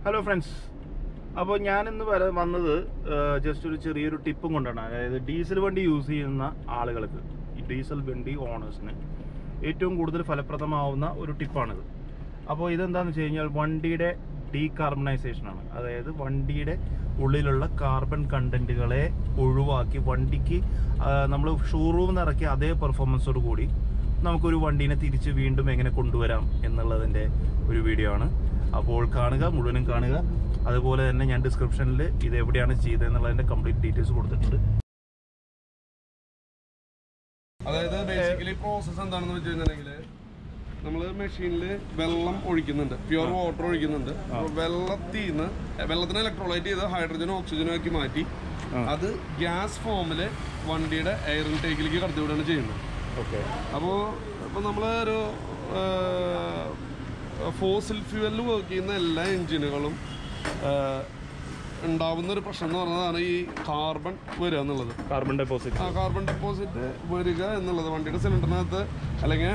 Hello friends അപ്പോൾ ഞാനിന്ന് വര വന്നത് ജസ്റ്റ് ഒരു ചെറിയൊരു ടിപ്പും കൊണ്ടാണ് അതായത് ഡീസൽ വണ്ടി യൂസ് ചെയ്യുന്ന ആളുകൾക്ക് ഈ ഡീസൽ വണ്ടി ഓണേഴ്സിന് ഏറ്റവും കൂടുതൽ ഫലപ്രദമാവുന്ന ഒരു ടിപ്പാണിത് അപ്പോൾ ഇതെന്താണെന്ന് വെച്ച് കഴിഞ്ഞാൽ വണ്ടിയുടെ ഡീകാർബണൈസേഷൻ ആണ് അതായത് വണ്ടിയുടെ ഉള്ളിലുള്ള കാർബൺ കണ്ടന്റുകളെ ഒഴിവാക്കി വണ്ടിക്ക് നമ്മൾ ഷോറൂമിൽ നിന്ന് ഇറക്കിയ അതേ പെർഫോമൻസോട് കൂടി നമുക്കൊരു വണ്ടീനെ തിരിച്ച് വീണ്ടും എങ്ങനെ കൊണ്ടുവരാം എന്നുള്ളതിൻ്റെ ഒരു വീഡിയോ ആണ് അപ്പോൾ കാണുക മുഴുവനും കാണുക അതുപോലെ തന്നെ ഞാൻ ഡിസ്ക്രിപ്ഷനിൽ ഇത് എവിടെയാണ് ചെയ്തതെന്നുള്ളതിൻ്റെ കംപ്ലീറ്റ് ഡീറ്റെയിൽസ് കൊടുത്തിട്ടുണ്ട് അതായത് ബേസിക്കലി പ്രോസസ്സ് എന്താണെന്ന് വെച്ച് കഴിഞ്ഞിട്ടുണ്ടെങ്കിൽ നമ്മൾ മെഷീനിൽ വെള്ളം ഒഴിക്കുന്നുണ്ട് പ്യുവർ വാട്ടർ ഒഴിക്കുന്നുണ്ട് അപ്പൊ വെള്ളത്തിൽ നിന്ന് വെള്ളത്തിനെ ഇലക്ട്രോളൈറ്റ് ചെയ്ത് ഹൈഡ്രജനും ഓക്സിജനും ആക്കി മാറ്റി അത് ഗ്യാസ് ഫോമിൽ വണ്ടിയുടെ എയർ ഇൻടേക്കിലേക്ക് കടത്തിവിടുകയാണ് ചെയ്യുന്നത് ഓക്കെ അപ്പോൾ ഇപ്പോൾ നമ്മൾ ഒരു ഫോസിൽ ഫ്യൂവലിൽ വർക്ക് ചെയ്യുന്ന എല്ലാ എഞ്ചിനുകളും ഉണ്ടാവുന്ന ഒരു പ്രശ്നം എന്ന് പറയുന്നതാണ് ഈ കാർബൺ വരിക എന്നുള്ളത് കാർബൺ ഡെപ്പോസിറ്റ് ആ കാർബൺ ഡെപ്പോസിറ്റ് വരിക എന്നുള്ളത് വണ്ടിയുടെ സിലിണ്ടറിനകത്ത് അല്ലെങ്കിൽ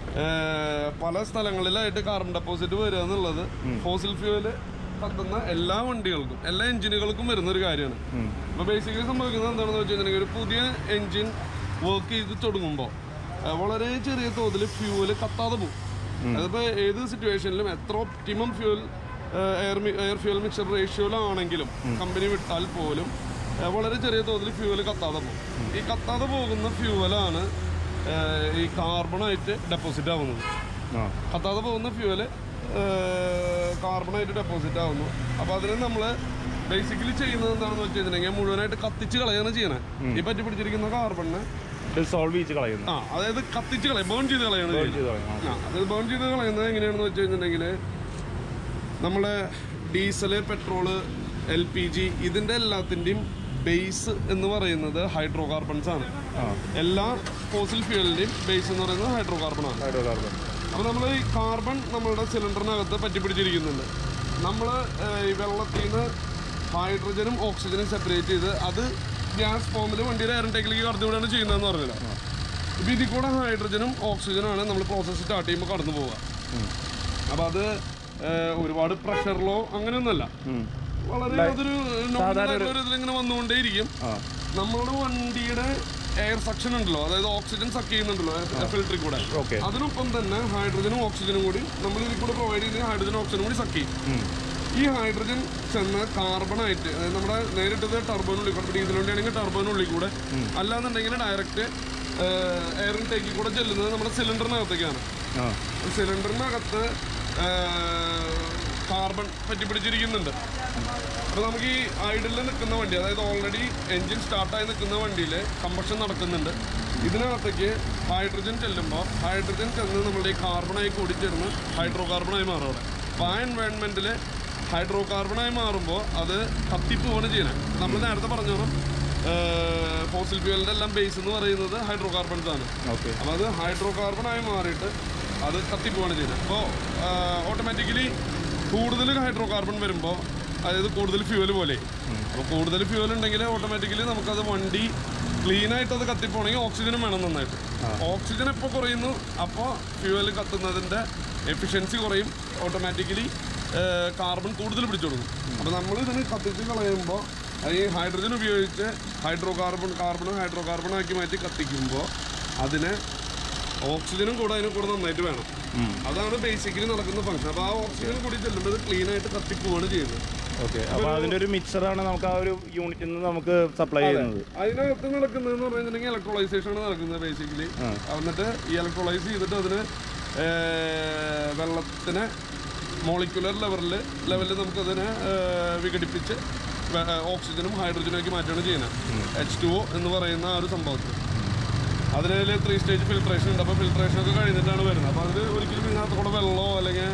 പല സ്ഥലങ്ങളിലായിട്ട് കാർബൺ ഡെപ്പോസിറ്റ് വരിക എന്നുള്ളത് ഫോസിൽ ഫ്യൂവല് കത്തുന്ന എല്ലാ വണ്ടികൾക്കും എല്ലാ എഞ്ചിനുകൾക്കും വരുന്ന ഒരു കാര്യമാണ് അപ്പോൾ ബേസിക്കലി സംഭവിക്കുന്നത് എന്താണെന്ന് വെച്ച് കഴിഞ്ഞിട്ടുണ്ടെങ്കിൽ ഒരു പുതിയ എഞ്ചിൻ വർക്ക് ചെയ്ത് തുടങ്ങുമ്പോൾ വളരെ ചെറിയ തോതിൽ ഫ്യൂവല് കത്താതെ പോകും അതിപ്പോൾ ഏത് സിറ്റുവേഷനിലും എത്ര optimum fuel air air fuel mixer റേഷ്യോയിലാണെങ്കിലും കമ്പനി വിട്ടാൽ പോലും ഏഹ് വളരെ ചെറിയ തോതിൽ ഫ്യൂവൽ കത്താതെ പോകും ഈ കത്താതെ പോകുന്ന ഫ്യൂവലാണ് ഏഹ് ഈ കാർബണായിട്ട് ഡെപ്പോസിറ്റ് ആവുന്നത് ആ കത്താതെ പോകുന്ന ഫ്യൂവല് കാർബണായിട്ട് ഡെപ്പോസിറ്റ് ആവുന്നു അപ്പോൾ അതിന് നമ്മൾ ബേസിക്കലി ചെയ്യുന്നത് എന്താണെന്ന് വെച്ച് കഴിഞ്ഞിട്ടുണ്ടെങ്കിൽ മുഴുവനായിട്ട് കത്തിച്ച് കളയാണ് ചെയ്യണേ ഈ പറ്റി പിടിച്ചിരിക്കുന്ന കാർബണിനെ ഡിസോൾവ് ചെയ്ത് കളയുന്നു ആ അതായത് കത്തിച്ച് കളയും ബേൺ ചെയ്ത് കളയാണ് Burn ചെയ്യുന്നത് ചെയ്ത് കളയുന്നു. ആ അത് ബേൺ ചെയ്ത് കളയുന്നത് എങ്ങനെയാണെന്ന് വെച്ച് കഴിഞ്ഞിട്ടുണ്ടെങ്കിൽ നമ്മളെ diesel petrol L P G ഇതിൻ്റെ എല്ലാത്തിൻ്റെയും ബേസ് എന്ന് പറയുന്നത് ഹൈഡ്രോ കാർബൺസ് ആണ് ആ എല്ലാ ഫോസിൽ ഫ്യൂവലിൻ്റെയും ബേസ് എന്ന് പറയുന്നത് ഹൈഡ്രോ കാർബൺ ആണ് ഹൈഡ്രോ കാർബൺ അപ്പോൾ നമ്മൾ ഈ കാർബൺ നമ്മളുടെ സിലിണ്ടറിനകത്ത് പറ്റിപ്പിടിച്ചിരിക്കുന്നുണ്ട് നമ്മൾ ഈ വെള്ളത്തിൽ നിന്ന് ഹൈഡ്രജനും ഓക്സിജനും സെപ്പറേറ്റ് ചെയ്ത് അത് ഗ്യാസ് ഫോമിൽ വണ്ടിയുടെ എയർ ഇൻടേക്കിലേക്ക് കടത്തിവിടുകയാണ് ചെയ്യുന്നതെന്ന് പറഞ്ഞില്ല ഇപ്പം ഇതിൽ കൂടെ ഹൈഡ്രജനും ഓക്സിജനാണ് നമ്മൾ പ്രോസസ്സ് സ്റ്റാർട്ട് ചെയ്യുമ്പോൾ കടന്നു പോവുക അപ്പോൾ അത് ഏഹ്, ഒരുപാട് പ്രഷറിലോ അങ്ങനെയൊന്നുമല്ല വളരെ അതൊരു normal ആയിട്ടുള്ള ഒരു ഇതിലിങ്ങനെ വന്നുകൊണ്ടേയിരിക്കും ആ നമ്മളുടെ വണ്ടിയുടെ എയർ സക്ഷൻ ഉണ്ടല്ലോ അതായത് ഓക്സിജൻ സക്ക് ചെയ്യുന്നുണ്ടല്ലോ ഫിൽറ്ററിൽ കൂടെ ഓക്കെ അതിനൊപ്പം തന്നെ ഹൈഡ്രജനും ഓക്സിജനും കൂടി നമ്മൾ ഇതിൽ കൂടെ പ്രൊവൈഡ് ചെയ്യുന്ന ഹൈഡ്രജനും ഓക്സിജനും കൂടി സക്ക് ചെയ്യും ഈ ഹൈഡ്രജൻ ചെന്ന് കാർബൺ ആയിട്ട് അതായത് നമ്മുടെ നേരിട്ടത് ടർബോനുള്ളിൽ കൂടെ ഡീസൽ വണ്ടിയാണെങ്കിൽ ടർബോനുള്ളിൽ കൂടെ അല്ലാന്നുണ്ടെങ്കിൽ ഡയറക്റ്റ് എയർ ഇൻടേക്കിൽ കൂടെ ചെല്ലുന്നത് നമ്മുടെ സിലിണ്ടറിനകത്തേക്കാണ് ആ സിലിണ്ടറിനകത്ത് കാർബൺ പറ്റിപ്പിടിച്ചിരിക്കുന്നുണ്ട് അപ്പോൾ നമുക്ക് ഈ ഐഡിൽ നിൽക്കുന്ന വണ്ടി അതായത് ഓൾറെഡി എൻജിൻ സ്റ്റാർട്ടായി നിൽക്കുന്ന വണ്ടിയിൽ കമ്പഷൻ നടക്കുന്നുണ്ട് ഇതിനകത്തേക്ക് ഹൈഡ്രജൻ ചെല്ലുമ്പോൾ ഹൈഡ്രജൻ ചെന്ന് നമ്മുടെ ഈ കാർബണായി കൂടിച്ചേർന്ന് ഹൈഡ്രോ കാർബണായി മാറും അവിടെ അപ്പോൾ ആ എൻവയോൺമെൻറ്റിൽ ഹൈഡ്രോ കാർബണായി മാറുമ്പോൾ അത് കത്തിപ്പോവാണ് ചെയ്യുന്നത് നമ്മൾ നേരത്തെ പറഞ്ഞോണം ഫോസിൽ ഫ്യൂവലിൻ്റെ എല്ലാം ബേസ് എന്ന് പറയുന്നത് ഹൈഡ്രോ കാർബൺസ് ആണ് ഓക്കെ അപ്പോൾ അത് ഹൈഡ്രോ കാർബണായി മാറിയിട്ട് അത് കത്തിപ്പോവാണ് ചെയ്യുന്നത് അപ്പോൾ ഓട്ടോമാറ്റിക്കലി കൂടുതൽ ഹൈഡ്രോ കാർബൺ വരുമ്പോൾ അതായത് കൂടുതൽ ഫ്യൂവൽ പോലെ അപ്പോൾ കൂടുതൽ ഫ്യൂവൽ ഉണ്ടെങ്കിൽ ഓട്ടോമാറ്റിക്കലി നമുക്കത് വണ്ടി ക്ലീൻ ആയിട്ട് അത് കത്തിപ്പോണെങ്കിൽ ഓക്സിജനും വേണം നന്നായിട്ട് ഓക്സിജൻ എപ്പോൾ കുറയുന്നു അപ്പോൾ ഫ്യൂവൽ കത്തുന്നതിൻ്റെ എഫിഷ്യൻസി കുറയും ഓട്ടോമാറ്റിക്കലി കാർബൺ കൂടുതൽ പിടിച്ചു കൊടുക്കും അപ്പോൾ നമ്മൾ ഇതിന് കത്തിച്ച് കളയുമ്പോൾ ഈ ഹൈഡ്രജൻ ഉപയോഗിച്ച് hydrocarbon carbon hydrocarbon ആക്കി മാറ്റി കത്തിക്കുമ്പോൾ അതിനെ ഓക്സിജനും കൂടെ അതിന് കൂടെ നന്നായിട്ട് വേണം അതാണ് ബേസിക്കലി നടക്കുന്ന ഫംഗ്ഷൻ അപ്പോൾ ആ ഓക്സിജൻ കൂടി ചെല്ലുമ്പോൾ ഇത് ക്ലീൻ ആയിട്ട് കത്തിപ്പോവാണ് ചെയ്യുന്നത് ഓക്കെ അപ്പോൾ അതിൻ്റെ ഒരു മിക്സറാണ് നമുക്ക് ആ ഒരു യൂണിറ്റിൽ നിന്ന് നമുക്ക് സപ്ലൈ ചെയ്യുന്നത് അതിനകത്ത് നടക്കുന്നതെന്ന് പറഞ്ഞിട്ടുണ്ടെങ്കിൽ ഇലക്ട്രോളൈസേഷൻ ആണ് നടക്കുന്നത് ബേസിക്കലി ആ. എന്നിട്ട് ഈ ഇലക്ട്രോളൈസ് ചെയ്തിട്ട് അതിന് ഏർ, വെള്ളത്തിനെ മോളിക്കുലർ ലെവലിൽ ലെവലിൽ നമുക്കതിനെ ഏർ, വിഘടിപ്പിച്ച് വെ- ഏർ, ഓക്സിജനും ഹൈഡ്രജനും ആക്കി മാറ്റുകയാണ് ചെയ്യുന്നത് എച്ച് ടു ഒ എന്ന് പറയുന്ന ആ ഒരു സംഭവത്തിൽ അതിൽ ത്രീ സ്റ്റേജ് ഫിൽട്രേഷൻ ഉണ്ട് അപ്പോൾ ഫിൽട്രേഷൻ ഒക്കെ കഴിഞ്ഞിട്ടാണ് വരുന്നത് അപ്പോൾ അത് ഒരിക്കലും ഇതിനകത്ത് കൂടെ വെള്ളമോ അല്ലെങ്കിൽ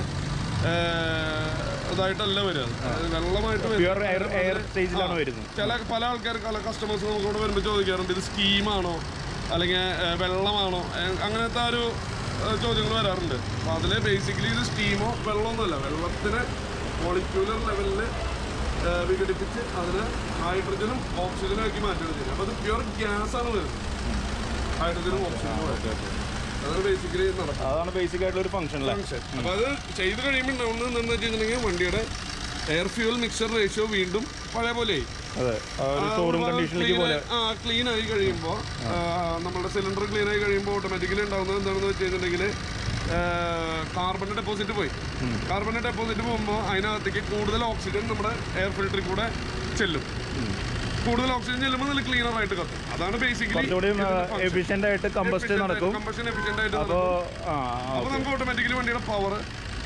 ഇതായിട്ടല്ല വരിക അത് വെള്ളമായിട്ട് വരും. പ്യുവർ എയർ എയർ സ്റ്റേജിലാണ് വരുന്നത് ചില പല ആൾക്കാർ പല കസ്റ്റമേഴ്സ് നമുക്ക് ഇവിടെ വരുമ്പോൾ ചോദിക്കാറുണ്ട് ഇത് സ്കീമാണോ അല്ലെങ്കിൽ ഏഹ്, വെള്ളമാണോ ഏഹ്, അങ്ങനത്തെ ആ ഒരു ചോദ്യങ്ങൾ വരാറുണ്ട് അപ്പോൾ അതിൽ ബേസിക്കലി ഇത് സ്റ്റീമോ വെള്ളമൊന്നുമല്ല വെള്ളത്തിന് മോളിക്യൂലർ ലെവലിൽ വിഘടിപ്പിച്ച് അതിന് ഹൈഡ്രജനും ഓക്സിജനും ആക്കി മാറ്റുകയാണ് ചെയ്യുന്നത് അപ്പോൾ അത് പ്യുവർ ഗ്യാസ് ആണ് വരുന്നത് ഹൈഡ്രജനും ഓക്സിജനും കൂടെ. അതാണ് ബേസിക്കലി നടക്കുന്നത് അതാണ് ബേസിക് ആയിട്ടുള്ള ഒരു ഫംഗ്ഷൻ അല്ലേ ഫംഗ്ഷൻ അപ്പോൾ അത് ചെയ്ത് കഴിയുമ്പോൾ ഉണ്ടാവുന്നത് എന്താണെന്ന് വെച്ചിട്ടുണ്ടെങ്കിൽ വണ്ടിയുടെ എയർ ഫ്യൂൽ മിക്സർ റേഷ്യോ വീണ്ടും പഴയ പോലെ അതെ ആ ഒരു ഷോറൂം കണ്ടീഷനിലേക്ക് പോലെ ആ ക്ലീൻ ആയി കഴിയുമ്പോൾ നമ്മുടെ സിലിണ്ടർ ക്ലീൻ ആയി കഴിയുമ്പോൾ ഓട്ടോമാറ്റിക്കലി ഉണ്ടാകുന്നത് എന്താണെന്ന് വെച്ച് കഴിഞ്ഞിട്ടുണ്ടെങ്കിൽ കാർബണിന്റെ ഡെപ്പോസിറ്റ് പോയി കാർബണിന്റെ ഡെപ്പോസിറ്റ് പോകുമ്പോൾ അതിനകത്തേക്ക് കൂടുതൽ ഓക്സിജൻ നമ്മുടെ എയർ ഫിൽറ്ററിൽ കൂടെ ചെല്ലും കൂടുതൽ ഓക്സിജൻ ചെല്ലുമ്പോൾ നല്ല ക്ലീനർ ആയിട്ട് കത്തും അതാണ് ബേസിക്കലി കുറച്ചുകൂടി എഫിഷ്യന്റ് ആയിട്ട് കമ്പസ്റ്റ് നടക്കും കമ്പഷൻ എഫിഷ്യന്റ് ആയിട്ട് അപ്പോ നടക്കും. ആ അപ്പോൾ നമുക്ക് ഓട്ടോമാറ്റിക്കലി വണ്ടിയുടെ പവർ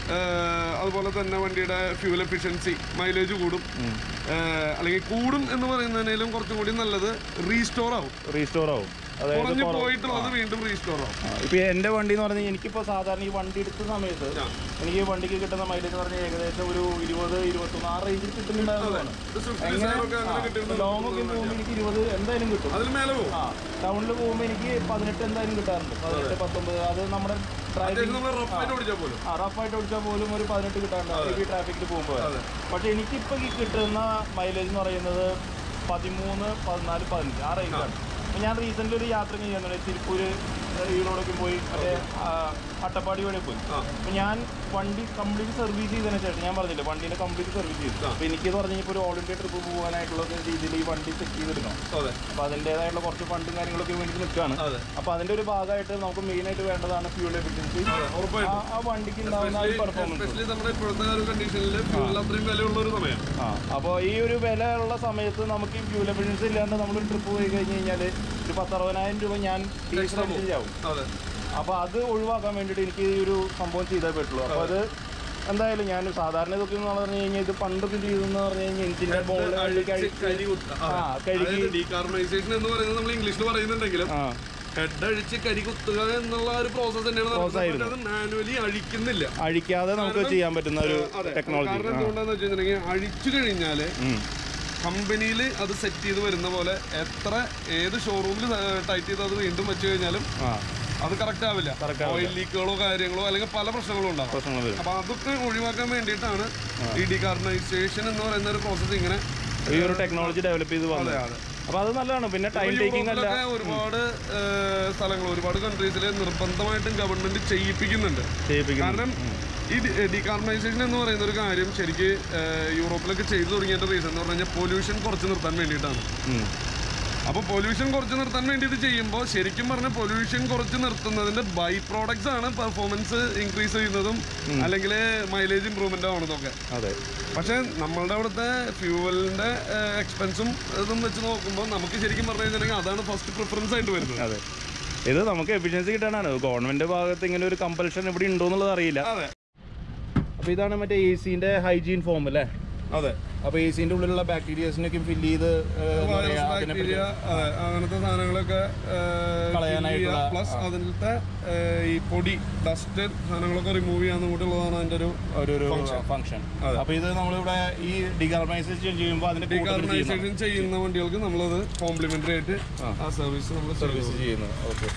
അതുപോലെ തന്നെ വണ്ടിയുടെ ഫ്യൂൽ എഫിഷ്യൻസി മൈലേജ് കൂടും ഏഹ്, അല്ലെങ്കിൽ കൂടും എന്ന് പറയുന്നതിനേലും കുറച്ചും കൂടി നല്ലത് റീസ്റ്റോർ ആവും റീസ്റ്റോർ ആവും അതായത് കുറഞ്ഞു പോയിട്ടുള്ളത് വീണ്ടും റീസ്റ്റോർ ആവും ആ, ഇപ്പൊ എന്റെ വണ്ടി എന്ന് പറഞ്ഞാൽ എനിക്കിപ്പോ സാധാരണ ഈ വണ്ടി എടുത്ത സമയത്ത് ആ. എനിക്ക് വണ്ടിക്ക് കിട്ടുന്ന മൈലേജ് എന്ന് പറഞ്ഞാൽ ഏകദേശം ഒരു ഇരുപത് ഇരുപത്തൊന്ന് ആ റേഞ്ചിൽ കിട്ടുന്നുണ്ടായിരുന്നതാണ് ഇത് സ്വിഫ്റ്റ് ഡിസൈറൊക്കെ അങ്ങനെ കിട്ടുന്ന ലോങ് ഒക്കെ പോകുമ്പോൾ എനിക്ക് ഇരുപത് എന്തായാലും കിട്ടും അതിൽ മേലെ പോകും ആ ടൗണിൽ പോകുമ്പോൾ എനിക്ക് പതിനെട്ട് എന്തായാലും കിട്ടാറുണ്ട് പതിനെട്ട് പത്തൊമ്പത് അത് നമ്മുടെ ഡ്രൈവിംഗ് അത്യാവശ്യം നമ്മൾ റഫായിട്ട് ഓടിച്ചാൽ പോലും ആ റഫായിട്ട് ഓടിച്ചാൽ പോലും ഒരു പതിനെട്ട് കിട്ടാറുണ്ട് ഈ ട്രാഫിക്കിൽ പോകുമ്പോൾ അതെ. പക്ഷെ എനിക്കിപ്പോൾ ഈ കിട്ടുന്ന മൈലേജ് എന്ന് പറയുന്നത് പതിമൂന്ന് പതിനാല് പതിനഞ്ച് ആ റേഞ്ചാണ് അപ്പോൾ ഞാൻ റീസെൻ്റ് ഒരു യാത്ര ചെയ്യുന്നുണ്ട് തിരുപ്പൂര് ഈറോടൊക്കെ പോയി മറ്റേ ആ, അട്ടപ്പാടി വഴി പോയി ആ. അപ്പോൾ ഞാൻ വണ്ടി കംപ്ലീറ്റ് സർവീസ് ചെയ്തതിന് ശേഷം ഞാൻ പറഞ്ഞില്ലേ വണ്ടീനെ കംപ്ലീറ്റ് സർവീസ് ചെയ്തു ആ. അപ്പോൾ എനിക്ക് പറഞ്ഞു ഇപ്പോൾ ഒരു ഓൾ ഇന്ത്യ ട്രിപ്പ് പോകാനായിട്ടുള്ള രീതിയിൽ ഈ വണ്ടി സെറ്റ് ചെയ്തെടുക്കണം അതെ അപ്പോൾ അതിൻ്റേതായിട്ടുള്ള കുറച്ച് ഫണ്ടും കാര്യങ്ങളൊക്കെ വേണ്ടി നിൽക്കുകയാണ് അതെ അപ്പോൾ അതിൻ്റെ ഒരു ഭാഗമായിട്ട് നമുക്ക് മെയിനായിട്ട് വേണ്ടതാണ് ഫ്യൂൾ എഫിഷ്യൻസി ഉറപ്പായിട്ടും ആ വണ്ടിക്ക് ഉണ്ടാകുന്ന ആ ഒരു പെർഫോമൻസ് എസ്പെഷ്യലി നമ്മുടെ ഇപ്പോഴത്തെ ഒരു കണ്ടീഷനിൽ ഫ്യൂളിൽ അത്രയും വിലയുള്ള ഒരു സമയം ആ അപ്പോൾ ഈ ഒരു വില ഉള്ള സമയത്ത് നമുക്ക് ഈ ഫ്യൂൽ എഫിഷ്യൻസി ഇല്ലാണ്ട് നമ്മൾ ട്രിപ്പ് പോയി കഴിഞ്ഞ് കഴിഞ്ഞാൽ ഒരു പത്തറുപതിനായിരം രൂപ ഞാൻ ഡീസൽ അടിച്ചാവും അതെ അപ്പോൾ അത് ഒഴിവാക്കാൻ വേണ്ടിയിട്ട് എനിക്ക് ഈ ഒരു സംഭവം ചെയ്തേ പറ്റുള്ളൂ അപ്പോൾ അത് എന്തായാലും ഞാൻ സാധാരണ ഇതൊക്കെ എന്ന് പറഞ്ഞു കഴിഞ്ഞാൽ ഇത് പണ്ടൊക്കെ ചെയ്തെന്ന് പറഞ്ഞു കഴിഞ്ഞാൽ എഞ്ചിൻ്റെ ബോളിൽ അഴിച്ച് കരി കുത്ത ആ കഴുകി ഡീകാർബണൈസേഷൻ എന്ന് പറയുന്നത് നമ്മൾ ഇംഗ്ലീഷിൽ പറയുന്നുണ്ടെങ്കിലും ആ ഹെഡ് അഴിച്ച് കരി കുത്തുക എന്നുള്ള ഒരു പ്രോസസ് തന്നെയാണ് നടക്കുന്നത്. ആയിരുന്നു. പക്ഷേ അത് മാനുവലി അഴിക്കുന്നില്ല അഴിക്കാതെ നമുക്ക് ചെയ്യാൻ പറ്റുന്ന ഒരു അതെ ടെക്നോളജി കാരണം എന്തുകൊണ്ടാന്ന് വെച്ചിട്ടുണ്ടെങ്കിൽ അഴിച്ചു കഴിഞ്ഞാല് കമ്പനിയിൽ അത് സെറ്റ് ചെയ്ത് വരുന്ന പോലെ എത്ര ഏത് ഷോറൂമിൽ ടൈറ്റ് ചെയ്ത് അത് വീണ്ടും വെച്ച് കഴിഞ്ഞാലും ആ അത് കറക്റ്റ് ആവില്ല Correct ഓയിൽ ലീക്കുകളോ കാര്യങ്ങളോ അല്ലെങ്കിൽ പല പ്രശ്നങ്ങളും ഉണ്ടാവും പ്രശ്നങ്ങൾ വരും അപ്പൊ അതൊക്കെ ഒഴിവാക്കാൻ വേണ്ടിയിട്ടാണ് ഈ ഡീകാർബണൈസേഷൻ എന്ന് പറയുന്ന ഒരു പ്രോസസ് ഇങ്ങനെ ഈ ഒരു ടെക്നോളജി ഡെവലപ്പ് ചെയ്ത് വന്നത് അതെ. അപ്പോൾ അത് നല്ലതാണ് പിന്നെ ടൈം ടേക്കിംഗ് അല്ല യൂറോപ്പിലൊക്കെ ഒരുപാട് സ്ഥലങ്ങൾ ഒരുപാട് കൺട്രീസിൽ നിർബന്ധമായിട്ടും ഗവൺമെന്റ് ചെയ്യിപ്പിക്കുന്നുണ്ട് ചെയ്യിപ്പിക്കുന്നത് കാരണം ഈ ഡീകാർബണൈസേഷൻ എന്ന് പറയുന്ന ഒരു കാര്യം ശരിക്ക് ഏഹ്, യൂറോപ്പിലൊക്കെ ചെയ്തു തുടങ്ങിയതിന്റെ റീസൺ എന്ന് പറഞ്ഞു കഴിഞ്ഞാൽ പൊല്യൂഷൻ കുറച്ച് നിർത്താൻ വേണ്ടിയിട്ടാണ് ഉം. അപ്പോൾ പൊല്യൂഷൻ കുറച്ച് നിർത്താൻ വേണ്ടി ഇത് ചെയ്യുമ്പോൾ ശരിക്കും പറഞ്ഞ പൊല്യൂഷൻ കുറച്ച് നിർത്തുന്നതിന്റെ ബൈ പ്രോഡക്ട്സ് ആണ് പെർഫോമൻസ് ഇൻക്രീസ് ചെയ്യുന്നതും അല്ലെങ്കിൽ മൈലേജ് ഇമ്പ്രൂവ്മെന്റ് ആവുന്നതൊക്കെ അതെ പക്ഷേ നമ്മളുടെ അവിടുത്തെ ഫ്യൂവലിന്റെ എക്സ്പെൻസും ഇതും വെച്ച് നോക്കുമ്പോൾ നമുക്ക് ശരിക്കും പറഞ്ഞു കഴിഞ്ഞിട്ടുണ്ടെങ്കിൽ അതാണ് ഫസ്റ്റ് പ്രിഫറൻസ് ആയിട്ട് വരുന്നത് അതെ ഇത് നമുക്ക് എഫിഷ്യൻസി കിട്ടാനാണ് ഗവൺമെന്റ് ഭാഗത്ത് ഇങ്ങനെ ഒരു കമ്പൽഷൻ ഇവിടെ ഉണ്ടോ എന്നുള്ളത് അറിയില്ല അതെ അപ്പോൾ ഇതാണ് മറ്റേ എ സിന്റെ ഹൈജീൻ ഫോം അല്ലേ അതെ അപ്പോൾ എ സിന്റെ ഉള്ളിലുള്ള ബാക്ടീരിയസിനൊക്കെ ഫില്ല് ചെയ്ത് ഏഹ്, എന്താ പറയാ, അതിനെ ബാക്ടീരിയ അതെ അങ്ങനത്തെ സാധനങ്ങളൊക്കെ കളയാനായിട്ടുള്ള, പ്ലസ് അതിലത്തെ ഏഹ്, ഈ പൊടി ഡസ്റ്റ് സാധനങ്ങളൊക്കെ റിമൂവ് ചെയ്യാൻ കൂട്ടുള്ളതാണ് അതിന്റെ ഒരു ഒരു ഒരു ഫംഗ്ഷൻ അതെ. അപ്പോൾ ഇത് നമ്മളിവിടെ ഈ ഡീകാർബണൈസേഷൻ ചെയ്യുമ്പോൾ അതിന്റെ കൂട്ടത്തിൽ ചെയ്യണം. ഡീകാർബണൈസേഷൻ ചെയ്യുന്ന വണ്ടികൾക്ക് നമ്മളത് കോംപ്ലിമെന്ററി ആയിട്ട് ആ സർവീസ് നമ്മൾ സർവീസ് ചെയ്യുന്നത് ഓക്കെ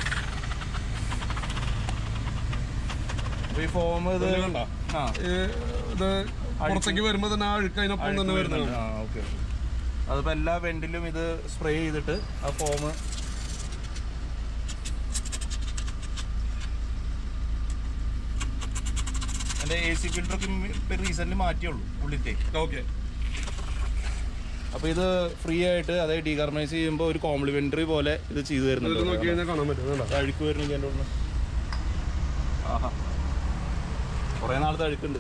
അപ്പോൾ ഈ ഫോം ഇത് കണ്ടോ? ആ ഇത് പുറത്തേക്ക് വരുമ്പോൾ തന്നെ ആ അഴുക്ക് അതിനൊപ്പം തന്നെ വരുന്നുണ്ട് ആ ഓക്കെ അതിപ്പോൾ എല്ലാ വെന്റിലും ഇത് സ്പ്രേ ചെയ്തിട്ട് ആ ഫോം എൻ്റെ എ സി ഫിൽറ്ററൊക്കെ ഇപ്പം റീസെൻ്റ് മാറ്റിയുള്ളൂ ഉള്ളിത്തെ ഓക്കെ അപ്പോൾ ഇത് ഫ്രീ ആയിട്ട് അതായത് ഡീകാർബണൈസ് ചെയ്യുമ്പോൾ ഒരു കോംപ്ലിമെൻ്ററി പോലെ ഇത് ചെയ്തു ഇതിൽ തരുന്നുണ്ട് നോക്കി കഴിഞ്ഞാൽ കാണാൻ പറ്റും കണ്ടോ? അഴുക്ക് വരുന്നില്ല എൻ്റെ ഉള്ളിൽ ആഹാ കുറേ നാളത്തെ അഴുക്കുണ്ട്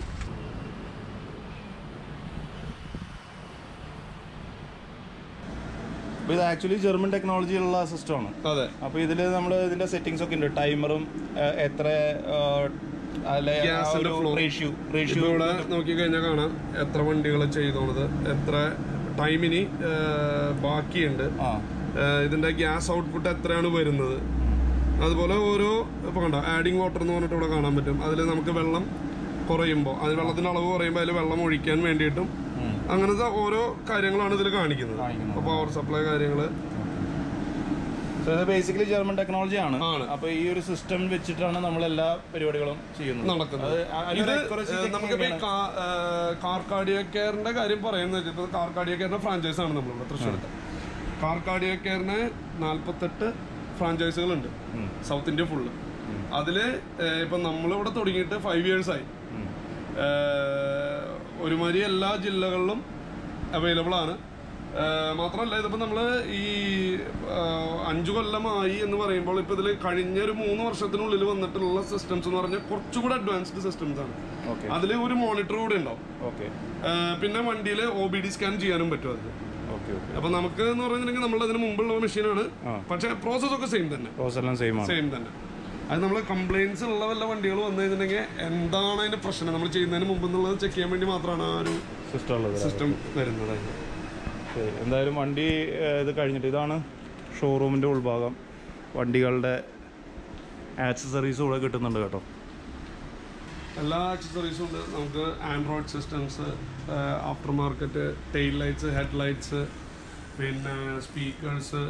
അപ്പോൾ ഇത് ആക്ച്വലി ജർമ്മൻ ടെക്നോളജി ഉള്ള സിസ്റ്റമാണ് അതെ അപ്പോൾ ഇതിൽ നമ്മൾ ഇതിന്റെ സെറ്റിംഗ്സ് ഒക്കെ ഉണ്ട് ടൈമറും എത്ര അല്ലെ Gas ന്റെ flow. റേഷ്യോ ഇപ്പൊ റേഷ്യോ ഇവിടെ നോക്കി കഴിഞ്ഞാൽ കാണാം എത്ര വണ്ടികൾ ചെയ്തോണത് എത്ര ടൈമിന് ബാക്കിയുണ്ട് ആ ഏഹ് ഇതിന്റെ ഗ്യാസ് ഔട്ട്പുട്ട് എത്രയാണ് വരുന്നത് അതുപോലെ ഓരോ ഇപ്പൊ കണ്ടോ ആഡിങ് വാട്ടർ എന്ന് പറഞ്ഞിട്ട് ഇവിടെ കാണാൻ പറ്റും അതിൽ നമുക്ക് വെള്ളം കുറയുമ്പോൾ അതിൽ വെള്ളത്തിന്റെ അളവ് കുറയുമ്പോൾ അതിൽ വെള്ളം ഒഴിക്കാൻ വേണ്ടിയിട്ടും ഉം. അങ്ങനത്തെ ഓരോ കാര്യങ്ങളാണ് ഇതിൽ കാണിക്കുന്നത് കാണിക്കുന്നത്. ഇപ്പൊ പവർ സപ്ലൈ കാര്യങ്ങൾ ബേസിക്കലി ജർമ്മൻ ടെക്നോളജി ആണ് ആണ്. അപ്പൊ ഈ ഒരു സിസ്റ്റം വെച്ചിട്ടാണ് നമ്മൾ എല്ലാ പരിപാടികളും ചെയ്യുന്നത് നടക്കുന്നത് അത് അതിന്റെ ഇത് accuracy ഏഹ്, checking നമുക്കിപ്പോ ഈ ഒക്കെയാണ്. കാ- ഏഹ്, കാർ കാർഡിയോ കെയറിന്റെ കാര്യം പറയുന്നത് വെച്ചിട്ട് കാർ കാർഡിയോ കെയറിന്റെ ഫ്രാഞ്ചൈസ് ആണ് നമ്മളിവിടെ തൃശ്ശൂരത്തെ കാർ കാർഡിയോ കെയറിന് നാല്പത്തെട്ട് ഫ്രാഞ്ചൈസുകളുണ്ട് ഉം. സൗത്ത് ഇന്ത്യ ഫുള്ള് അതില് ഏഹ്, ഇപ്പൊ നമ്മളിവിടെ തുടങ്ങിയിട്ട് ഫൈവ് ഇയേഴ്സ് ആയി ഉം. ഏഹ്, ഒരുമാതിരി എല്ലാ ജില്ലകളിലും അവൈലബിൾ ആണ് ആ, മാത്രമല്ല ഇതിപ്പോൾ നമ്മൾ ഈ ആ, അഞ്ചു കൊല്ലമായി എന്ന് പറയുമ്പോൾ ഇപ്പോൾ ഇതിൽ കഴിഞ്ഞ ഒരു മൂന്ന് വർഷത്തിനുള്ളിൽ വന്നിട്ടുള്ള സിസ്റ്റംസ് എന്ന് പറഞ്ഞാൽ കുറച്ചുകൂടെ അഡ്വാൻസ്ഡ് സിസ്റ്റംസ് ആണ് ഓക്കെ അതിൽ ഒരു മോണിറ്റർ കൂടെ ഉണ്ടാവും ഓക്കെ ആ, പിന്നെ വണ്ടിയിൽ ഒ ബി ഡി സ്കാൻ ചെയ്യാനും പറ്റും അതിൽ ഓക്കെ ഓക്കെ അപ്പൊ നമുക്ക് എന്ന് പറഞ്ഞിട്ടുണ്ടെങ്കിൽ നമ്മൾ അതിന് മുമ്പുള്ള മെഷീനാണ് ആ. പക്ഷെ പ്രോസസ് ഒക്കെ സെയിം തന്നെ പ്രോസസ് എല്ലാം സെയിം ആണ് സെയിം തന്നെ അത് നമ്മൾ കംപ്ലൈൻസ് ഉള്ള വല്ല വണ്ടികൾ വന്നു കഴിഞ്ഞിട്ടുണ്ടെങ്കിൽ എന്താണ് അതിന്റെ പ്രശ്നം നമ്മൾ ചെയ്യുന്നതിന് മുമ്പ് എന്നുള്ളത് ചെക്ക് ചെയ്യാൻ വേണ്ടി മാത്രമാണ് ആ ഒരു സിസ്റ്റം ഉള്ളത് സിസ്റ്റം വരുന്നത് അതിന്. ശരി. എന്തായാലും വണ്ടി ഏഹ്, ഇത് കഴിഞ്ഞിട്ട് ഇതാണ് ഷോറൂമിൻ്റെ ഉൾഭാഗം വണ്ടികളുടെ ആക്സസറീസ് കൂടെ കിട്ടുന്നുണ്ട് കേട്ടോ എല്ലാ ആക്സസറീസും ഉണ്ട് നമുക്ക് Android systems after market tail lights head lights പിന്നെ സ്പീക്കേഴ്സ്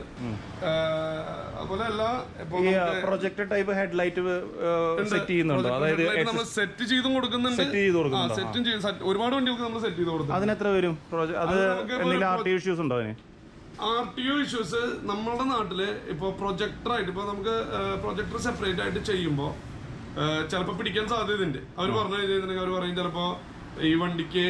അതുപോലെ എല്ലാ ഇപ്പൊ ഈ നമുക്ക് പ്രൊജക്ട് ടൈപ്പ് ഹെഡ്ലൈറ്റ് സെറ്റ് ചെയ്യുന്നുണ്ടോ അതായത് നമ്മൾ സെറ്റ് ചെയ്തും കൊടുക്കുന്നുണ്ട് സെറ്റ് ചെയ്ത് കൊടുക്കുന്നുണ്ടോ സെറ്റും ചെയ്ത് set- ഒരുപാട് വണ്ടികൾക്ക് നമ്മൾ സെറ്റ് ചെയ്ത് കൊടുക്കും അതിന് എത്ര വരും Proje- അത് നമുക്ക് എന്തെങ്കിലും ആർ ടി ഇഷ്യൂസ് ഉണ്ടോ അതിന് ആർ ടി ഒ ഇഷ്യൂസ് നമ്മളുടെ നാട്ടില് ഇപ്പൊ പ്രൊജക്ടർ ആയിട്ട് ഇപ്പൊ നമുക്ക് പ്രൊജക്ടർ സെപ്പറേറ്റ് ആയിട്ട് ചെയ്യുമ്പോൾ ചിലപ്പോൾ പിടിക്കാൻ സാധ്യതയുണ്ട് അവർ പറഞ്ഞു കഴിഞ്ഞിട്ടുണ്ടെങ്കിൽ അവർ പറയും ചിലപ്പോൾ ഈ വണ്ടിക്ക്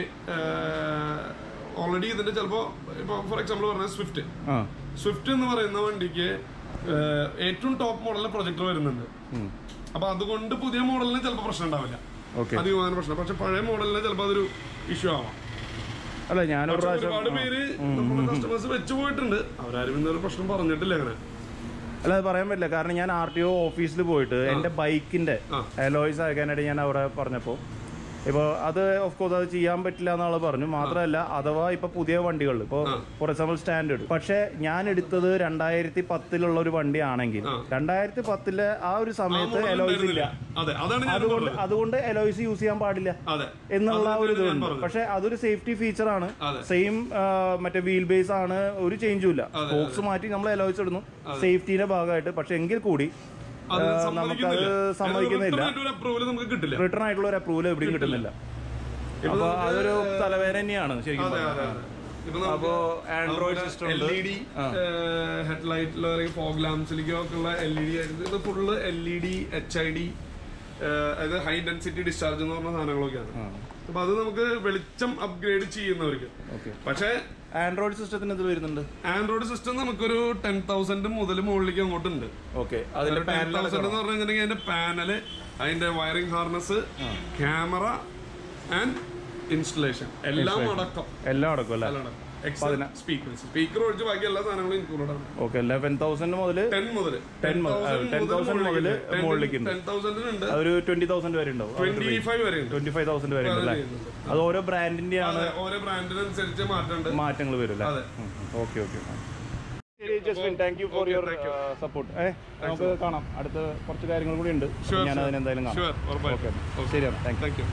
ഓൾറെഡി ഇതിന്റെ ചിലപ്പോൾ ഇപ്പോൾ ഫോർ എക്സാമ്പിൾ പറഞ്ഞ സ്വിഫ്റ്റ് ആ സ്വിഫ്റ്റ് എന്ന് പറയുന്ന വണ്ടിക്ക് ഏഹ്, ഏറ്റവും ടോപ്പ് മോഡലിലെ പ്രൊജക്ടർ വരുന്നുണ്ട് ഉം. അപ്പൊ അതുകൊണ്ട് പുതിയ മോഡലിന് ചിലപ്പോൾ പ്രശ്നം ഉണ്ടാവില്ല ഓക്കെ അധികமான പ്രശ്നം പക്ഷെ പഴയ മോഡലിന് ചിലപ്പോൾ അതൊരു ഇഷ്യൂ ആവാം അല്ല ഞാനൊരു പക്ഷെ പ്രാവശ്യം ഒരുപാട് പേര് നമ്മുടെ കസ്റ്റമേഴ്സ് വെച്ച് പോയിട്ടുണ്ട് അവരാരും ഇന്നൊരു പ്രശ്നം പറഞ്ഞിട്ടില്ല അങ്ങനെ അല്ല അത് പറയാൻ പറ്റില്ല കാരണം ഞാൻ ആർ ടി ഒ ഓഫീസിൽ പോയിട്ട് എൻ്റെ ബൈക്കിന്റെ ആ. അലോയ്സ് അയക്കാനായിട്ട് ഞാൻ അവിടെ പറഞ്ഞപ്പോൾ ഇപ്പോൾ അത് ഓഫ് കോഴ്സ് അത് ചെയ്യാൻ പറ്റില്ല എന്നുള്ള പറഞ്ഞു മാത്രമല്ല അഥവാ ഇപ്പൊ പുതിയ വണ്ടികൾ ഇപ്പോൾ ഫോർ എക്സാമ്പിൾ സ്റ്റാൻഡേർഡ് പക്ഷെ ഞാൻ എടുത്തത് രണ്ടായിരത്തി പത്തിലുള്ള ഒരു വണ്ടിയാണെങ്കിൽ രണ്ടായിരത്തി പത്തിലെ ആ ഒരു സമയത്ത് എലോയ്സ് ഇല്ല അതെ അതാണ് ഞാൻ അതുകൊണ്ട് അതുകൊണ്ട് എലോയ്സ് യൂസ് ചെയ്യാൻ പാടില്ല അതെ എന്നുള്ള അത് ഒരു തന്നെയാണ് ഞാൻ ഇതുണ്ട് പറഞ്ഞത്. പക്ഷെ അതൊരു സേഫ്റ്റി ഫീച്ചർ ആണ് അതെ. സെയിം മറ്റേ വീൽ ബേസ് ആണ് ഒരു ചേഞ്ചും ഇല്ല ബോക്സ് മാറ്റി നമ്മൾ എലോയ്സ് ഇടുന്നു സേഫ്റ്റിയുടെ ഭാഗമായിട്ട് പക്ഷെ എങ്കിൽ കൂടി അത് ആ, സമ്മതിക്കുന്നില്ല. നമുക്കത് സമ്മതിക്കുന്നില്ല return ആയിട്ട് ഒരു approval നമുക്ക് കിട്ടില്ല റിട്ടേൺ ആയിട്ടുള്ള ഒരു അപ്രൂവൽ എവിടെയും കിട്ടുന്നില്ല അപ്പൊ അതൊരു തലവേദന തന്നെയാണ് ശരിക്കും അതെ പറഞ്ഞാൽ. അതെ അതെ ഇപ്പൊ അപ്പോ ആൻഡ്രോയിഡ് സിസ്റ്റം എൽ ഉണ്ട് ഇ ഡി ഹെഡ്ലൈറ്റിലോ അല്ലെങ്കിൽ ഫോഗ് ലാംസിലേക്കോ ഒക്കെ ഉള്ള എൽ ഇ ഡി ആയിരുന്നു ഇത് full L E D H I D അതായത് ഹൈ ഡെൻസിറ്റി ഡിസ്ചാർജ് എന്ന് പറഞ്ഞ സാധനങ്ങളൊക്കെയാണ് ആ, അപ്പൊ അത് നമുക്ക് വെളിച്ചം അപ്ഗ്രേഡ് ചെയ്യുന്നവർക്ക് ഓക്കെ പക്ഷേ ആൻഡ്രോയിഡ് സിസ്റ്റത്തിന് ഇത് വരുന്നുണ്ട് ആൻഡ്രോയിഡ് സിസ്റ്റം നമുക്കൊരു ടെൻ തൗസൻഡ് മുതൽ മുകളിലേക്ക് അങ്ങോട്ടുണ്ട് ഓക്കെ അതിന്റെ ടെൻ പാനൽ തൗസൻഡ് എന്ന് പറഞ്ഞു കഴിഞ്ഞിട്ടുണ്ടെങ്കിൽ അതിന്റെ പാനല് അതിന്റെ wiring harness camera and installation എല്ലാം അടക്കം എല്ലാം അടക്കും അല്ലേ എല്ലാം അടക്കം എക്സൽ സ്പീക്കേഴ്സ് സ്പീക്കർ ഒഴിച്ച് ബാക്കി എല്ലാ സാധനങ്ങളും ഇൻക്ലൂഡ് ആണ് ഓക്കെ ലെവൻ തൗസൻഡ് മുതൽ ടെൻ മുതൽ ടെൻ തൗസൻഡ് മുതൽ മുകളിലേക്ക് ഉണ്ട് ടെൻ തൗസൻഡിനുണ്ട് അതൊരു ട്വന്റി തൗസൻഡ് വരെ ഉണ്ടാവും ട്വന്റി ഫൈവ് വരെ ഉണ്ട് ട്വന്റി ഫൈവ് തൗസൻഡ് വരെ ഉണ്ട് അല്ലേ അത് ഓരോ ബ്രാൻഡിന്റെ ആണ് അതെ, ഓരോ ബ്രാൻഡിനനുസരിച്ച് മാറ്റമുണ്ട് മാറ്റങ്ങൾ വരും അല്ലേ അതെ ഓക്കെ ഓക്കെ ശരി Justin thank you for your support ഏ നമുക്ക് കാണാം അടുത്ത കുറച്ച് കാര്യങ്ങൾ കൂടി ഉണ്ട് Sure, ഞാൻ sure. അതിന് എന്തായാലും കാണാം ഷുവർ ഉറപ്പായിട്ടും ഓക്കെ ശരിയാണ് താങ്ക് താങ്ക് യു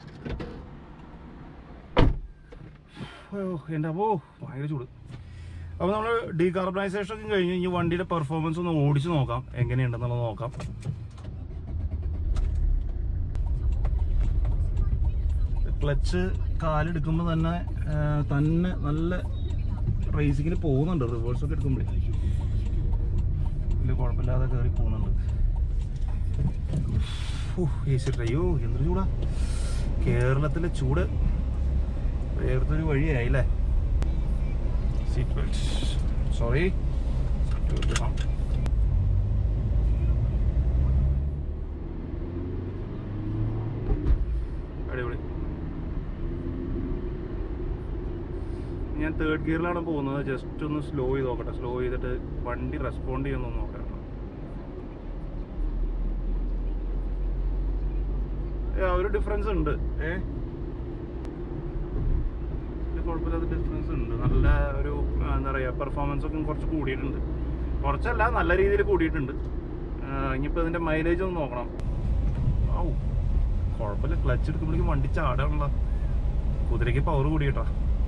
യു എൻ്റെ അപ്പോൾ ഭയങ്കര ചൂട് അപ്പോൾ നമ്മൾ ഡീകാർബണൈസേഷൻ ഒക്കെ കഴിഞ്ഞ് ഇനി വണ്ടിയുടെ പെർഫോമൻസ് ഒന്ന് ഓടിച്ച് നോക്കാം എങ്ങനെയുണ്ടെന്നുള്ളത് നോക്കാം ക്ലച്ച് കാലെടുക്കുമ്പോൾ തന്നെ ആ, തന്നെ നല്ല റേസിങ്ങിൽ പോകുന്നുണ്ട് റിവേഴ്സ് ഒക്കെ എടുക്കുമ്പോഴേ വലിയ കുഴപ്പമില്ലാതെ കയറി പോകുന്നുണ്ട് ഏസിട്ട് അയ്യോ എന്തൊരു ചൂടാ കേരളത്തിലെ ചൂട് വേർത്തൊരു വഴിയായില്ലേ സീറ്റ് ബെൽറ്റ് സോറി അടിപൊളി ഞാൻ തേർഡ് ഗിയറിലാണ് പോകുന്നത് ജസ്റ്റ് ഒന്ന് സ്ലോ ചെയ്ത് നോക്കട്ടെ സ്ലോ ചെയ്തിട്ട് വണ്ടി റെസ്പോണ്ട് ചെയ്യുന്നൊന്ന് നോക്കാം ഏ, ഒരു ഡിഫറൻസ് ഉണ്ട് ഏ ഇത് കുഴപ്പമില്ലാത്ത ഡിഫറൻസ് ഉണ്ട് നല്ല ഒരു ആ, എന്താ പറയുക പെർഫോമൻസ് ഒക്കെ കുറച്ച് കൂടിയിട്ടുണ്ട് കുറച്ചല്ല നല്ല രീതിയിൽ കൂടിയിട്ടുണ്ട് ആ, ഇനിയിപ്പോൾ ഇതിൻ്റെ മൈലേജ് ഒന്ന് നോക്കണം ഔ കുഴപ്പമില്ല ക്ലച്ച് എടുക്കുമ്പോഴേക്കും വണ്ടി ചാടാണല്ലോ കുതിരയ്ക്ക് പവർ കൂടിയിട്ടാ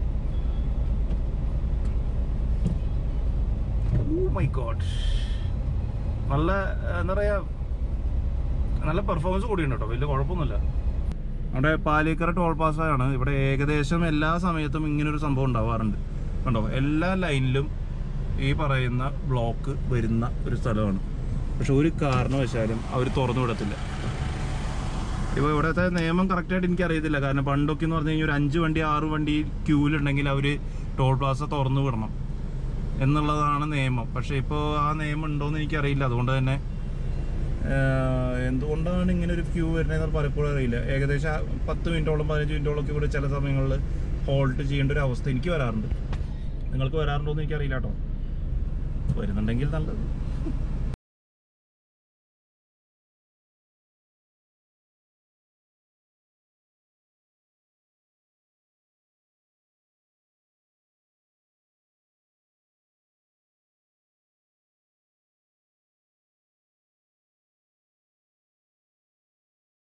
ഓ മൈ ഗോഡ് നല്ല എന്താ പറയുക നല്ല പെർഫോമൻസ് കൂടിയുണ്ട് കേട്ടോ വലിയ കുഴപ്പമൊന്നുമില്ല നമ്മുടെ പാലിക്കര ടോൾ പാസ്സാണ് ഇവിടെ ഏകദേശം എല്ലാ സമയത്തും ഇങ്ങനൊരു സംഭവം ഉണ്ടാവാറുണ്ട് കണ്ടോ എല്ലാ ലൈനിലും ഈ പറയുന്ന ബ്ലോക്ക് വരുന്ന ഒരു സ്ഥലമാണ് പക്ഷെ ഒരു കാരണവശാലും അവർ തുറന്നു വിടത്തില്ല ഇപ്പോൾ ഇവിടുത്തെ നിയമം കറക്റ്റായിട്ട് എനിക്ക് അറിയത്തില്ല കാരണം പണ്ടൊക്കെ എന്ന് പറഞ്ഞു കഴിഞ്ഞാൽ ഒരു അഞ്ച് വണ്ടി ആറ് വണ്ടി ക്യൂവിലുണ്ടെങ്കിൽ അവർ ടോൾ പ്ലാസ തുറന്നു വിടണം എന്നുള്ളതാണ് നിയമം പക്ഷേ ഇപ്പോൾ ആ നിയമം ഉണ്ടോയെന്ന് എനിക്കറിയില്ല അതുകൊണ്ട് തന്നെ ആഹ്, എന്തുകൊണ്ടാണ് ഇങ്ങനെ ഒരു ക്യൂ വരുന്നതെന്ന് പലപ്പോഴും അറിയില്ല ഏകദേശം ആ പത്ത് മിനിറ്റോളം പതിനഞ്ച് മിനിറ്റോളം ഒക്കെ ഇവിടെ ചില സമയങ്ങളിൽ ഹോൾട്ട് ചെയ്യേണ്ട ഒരു അവസ്ഥ എനിക്ക് വരാറുണ്ട് നിങ്ങൾക്ക് വരാറുണ്ടോ എന്ന് എനിക്കറിയില്ല കേട്ടോ വരുന്നുണ്ടെങ്കിൽ നല്ലത്